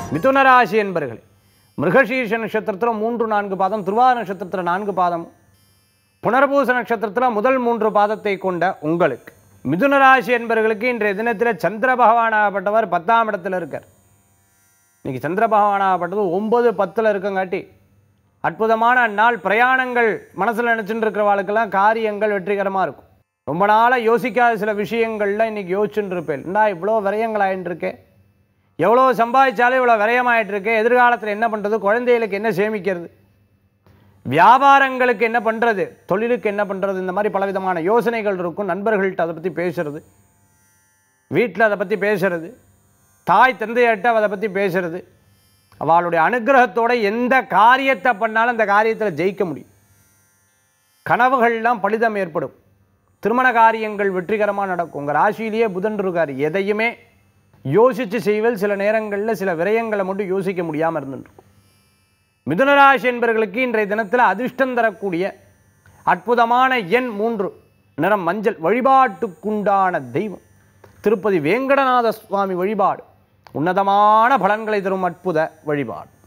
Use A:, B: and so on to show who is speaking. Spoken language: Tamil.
A: மிதுன ராசி என்பர்களே மிருகசீர்ஷ நட்சத்திரத்தில் மூன்று நான்கு பாதம் திருவார நட்சத்திரத்தில் நான்கு பாதம் புனர்பூச நட்சத்திரத்தில் முதல் மூன்று பாதத்தை கொண்ட உங்களுக்கு மிதுன ராசி என்பவர்களுக்கு இன்றைய தினத்தில் சந்திர பகவானாகப்பட்டவர் பத்தாம் இடத்துல இருக்கார் இன்னைக்கு சந்திர பகவானாகப்பட்டது ஒன்பது பத்தில் இருக்கங்காட்டி அற்புதமான நாள் பிரயாணங்கள் மனசில் நினச்சிட்டு இருக்கிறவாளுக்கெல்லாம் காரியங்கள் வெற்றிகரமாக இருக்கும் ரொம்ப நாளாக யோசிக்காத சில விஷயங்கள்ல இன்னைக்கு யோசிச்சுட்டு இருப்பேன் இந்தா இவ்வளோ விரயங்கள் ஆயிட்டு இருக்கே எவ்வளோ சம்பாதிச்சாலும் இவ்வளோ விரயமாயிட்டு இருக்கு எதிர்காலத்தில் என்ன பண்ணுறது குழந்தைகளுக்கு என்ன சேமிக்கிறது வியாபாரங்களுக்கு என்ன பண்ணுறது தொழிலுக்கு என்ன பண்ணுறது இந்த மாதிரி பலவிதமான யோசனைகள் இருக்கும் நண்பர்கள்ட்ட அதை பற்றி பேசுறது வீட்டில் அதை பற்றி பேசுறது தாய் தந்தையிட்ட அதை பற்றி பேசுறது அவளுடைய அனுகிரகத்தோட எந்த காரியத்தை பண்ணாலும் அந்த காரியத்தில் ஜெயிக்க முடியும் கனவுகள்லாம் பலிதம் ஏற்படும் திருமண காரியங்கள் வெற்றிகரமாக நடக்கும் உங்கள் ராசியிலேயே புதன் இருக்கார் எதையுமே யோசித்து செய்வதில் சில நேரங்களில் சில விரயங்களை மட்டும் யோசிக்க முடியாமல் இருந்துருக்கும் மிதுனராசி என்பவர்களுக்கு இன்றைய தினத்தில் அதிர்ஷ்டம் தரக்கூடிய அற்புதமான எண் மூன்று நிறம் மஞ்சள் வழிபாட்டுக்குண்டான தெய்வம் திருப்பதி வேங்கடநாத சுவாமி வழிபாடு உன்னதமான பலன்களை தரும் அற்புத வழிபாடு